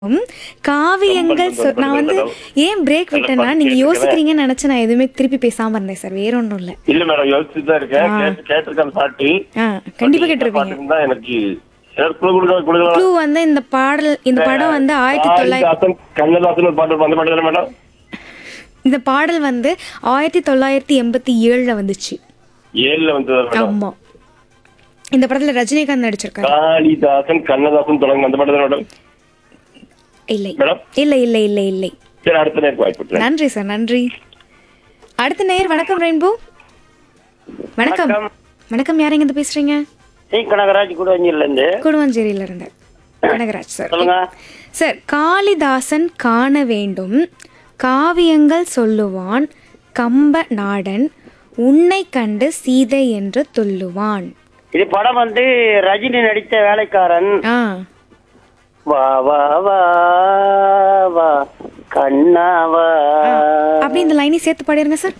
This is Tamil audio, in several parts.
ம், காவியங்கள் சொ- நான் வந்து ஏன் பிரேக் விட்டேன்னா நீங்க யோசிக்கிறீங்கன்னு நினைச்சு நான் எதுவுமே திருப்பி பேசாம இருந்தேன் சார் வேற ஒன்றும் இல்ல இல்ல மேடம் யோசிச்சுட்டு தான் இருக்கேன் கேட்டு கேட்டிருக்கேன் அந்த பாட்டு ஆ கண்டிப்பா இந்த கேட்டிருப்பீங்க பாட்டுக்கு தான் எனக்கு ஏதாவது குழு கொடுக்க கொடுக்கலாம் க்ளூ வந்து இந்த பாடல் இந்த படம் வந்து ஆயிரத்தி தொள்ளாயிரத்தி காளிதாசன் கண்ணதாசன் ஒரு பாட்டு அந்த பாட்டு தானே மேடம் இந்த பாடல் வந்து ஆயிரத்தி தொள்ளாயிரத்தி எண்பத்தி ஏழுல வந்துச்சு ஏழுல வந்து மேடம் ஆமா இந்த படத்துல ரஜினிகாந்த் நடிச்சிருக்காரு காளிதாசன் கண்ணதாசன் தொடங்க அந்த பாட்டு தானே மேடம் இல்லை மேடம் இல்லை இல்லை இல்லை இல்லை சரி அடுத்த நேரம் வாய்ப்பு கொடுக்குறேன். நன்றி சார் நன்றி அடுத்த நேயர் வணக்கம் ரெயின்போ வணக்கம் வணக்கம் யார் எங்க பேசுறீங்க சி கனகராஜ் குடவஞ்சில இருந்து குடுவஞ்சேரியில இருந்து கனகராஜ் சார் சொல்லுங்க சார் காளிதாசன் காண வேண்டும் காவியங்கள் சொல்லுவான் கம்ப நாடன் உன்னை கண்டு சீதை என்று துள்ளுவான் இது படம் வந்து ரஜினி நடித்த வேலைக்காரன் ஆ வா வா வா வா கண்ணா வா அப்படி இந்த லைனை சேர்த்து பாடிருங்க சார்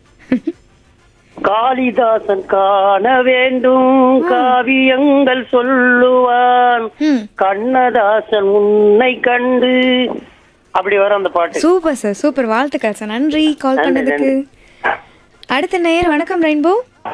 காளிதாசன் காண வேண்டும் காவியங்கள் சொல்லுவான் ம் கண்ணதாசன் உன்னை கண்டு அப்படி வரும் அந்த பாட்டு சூப்பர் சார் சூப்பர் வாழ்த்துக்கள் சார் நன்றி கால் பண்ணதுக்கு அடுத்த நேயர் வணக்கம் ரெயின்போ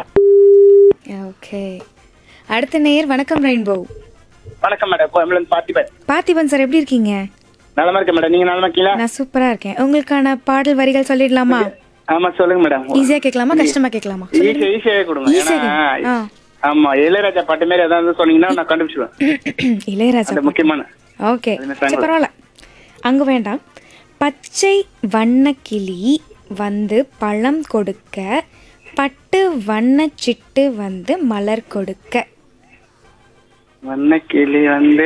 ஓகே அடுத்த நேயர் வணக்கம் ரெயின்போ வணக்கம் மேடம் கோயம்புலேருந்து பார்த்திபன் பார்த்திபன் சார் எப்படி இருக்கீங்க நலமா இருக்கேன் மேடம் நீங்க நலமா இருக்கீங்களா நான் சூப்பரா இருக்கேன் உங்களுக்கான பாடல் வரிகள் சொல்லிடலாமா ஆமா சொல்லுங்க மேடம் ஈஸியா கேட்கலாமா கஷ்டமா கேட்கலாமா ஈஸியா ஈஸியாவே கொடுங்க ஈஸியா ஏன்னா ஆ ஆமா இளையராஜா பாட்டு மாதிரி ஏதாவது சொன்னீங்கன்னா நான் கண்டுபிடிச்சிடுவேன் இளையராஜா அது முக்கியமான ஓகே அதுல சரி பரவாயில்ல அங்க வேண்டாம் பச்சை வண்ணக்கிளி வந்து பழம் கொடுக்க பட்டு வண்ணச் சிட்டு வந்து மலர் கொடுக்க வண்ண கிளி வந்து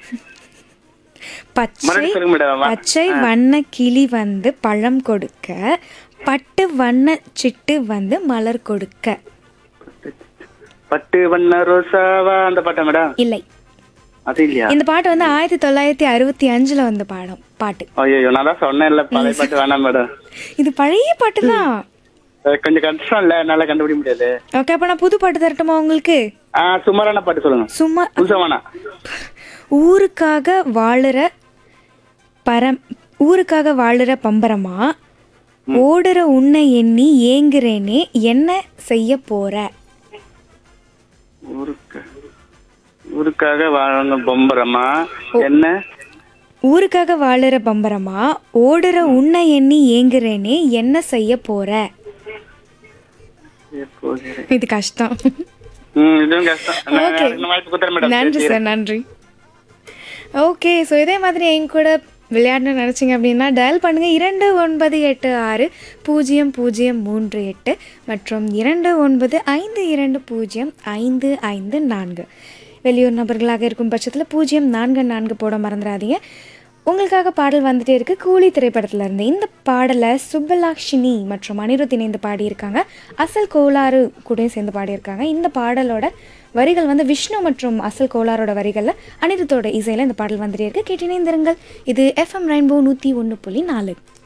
பச்சை மறுபடியும் சொல்லுங்க மேடம் பச்சை வண்ண கிளி வந்து பழம் கொடுக்க பட்டு வண்ண சிட்டு வந்து மலர் கொடுக்க பட்டு வண்ண ரோசாவா அந்த பாட்டா மேடம் இல்லை அது இல்லையா இந்த பாட்டு வந்து ஆயிரத்தி தொள்ளாயிரத்தி அறுபத்தி அஞ்சுல வந்த பாடம் பாட்டு ஐயோ நான் தான் சொன்னேன் இல்ல பழைய பாட்டு வேணாம் மேடம் இது பழைய பாட்டு தான் கொஞ்சம் கஷ்டம் இல்ல என்னால கண்டுபிடிக்க முடியாது ஓகே அப்ப நான் புது பாட்டு தரட்டுமா உங்களுக்கு ஆ சுமாரான பாட்டு சொல்லுங்க சும்மா புதுசா வேணாம் ஊருக்காக வாழுற பரம் ஊருக்காக வாழுற பம்பரமா ஓடுற உன்னை எண்ணி ஏங்குறேனே என்ன செய்ய போற ஊருக்கு ஊருக்காக வாழணும் பொம்பரமா என்ன ஊருக்காக வாழுற பம்பரமா ஓடுற உன்னை எண்ணி ஏங்குறேனே என்ன செய்ய போற போகிறேன் இது கஷ்டம் ம் இதுவும் கஷ்டம் நான் Okay. அடுத்த வாய்ப்பு கொடுத்துறேன் மேடம் நன்றி சார் நன்றி ஓகே ஸோ இதே மாதிரி என் கூட விளையாடணும்னு நினச்சிங்க அப்படின்னா டயல் பண்ணுங்கள் இரண்டு ஒன்பது எட்டு ஆறு பூஜ்ஜியம் பூஜ்ஜியம் மூன்று எட்டு மற்றும் இரண்டு ஒன்பது ஐந்து இரண்டு பூஜ்ஜியம் ஐந்து ஐந்து நான்கு வெளியூர் நபர்களாக இருக்கும் பட்சத்தில் பூஜ்ஜியம் நான்கு நான்கு போட மறந்துடாதீங்க உங்களுக்காக பாடல் வந்துட்டே இருக்கு கூலி திரைப்படத்துல இருந்து இந்த பாடலை சுப்பலாக்ஷினி மற்றும் அனிருத் இணைந்து பாடியிருக்காங்க அசல் கோளாறு கூடயும் சேர்ந்து பாடியிருக்காங்க இந்த பாடலோட வரிகள் வந்து விஷ்ணு மற்றும் அசல் கோளாரோட வரிகளில் அனிருத்தோட இசையில் இந்த பாடல் வந்துட்டே இருக்கு கேட்டினேந்திருங்கள் இது எஃப்எம் ரெயின்போ நூற்றி ஒன்று புள்ளி நாலு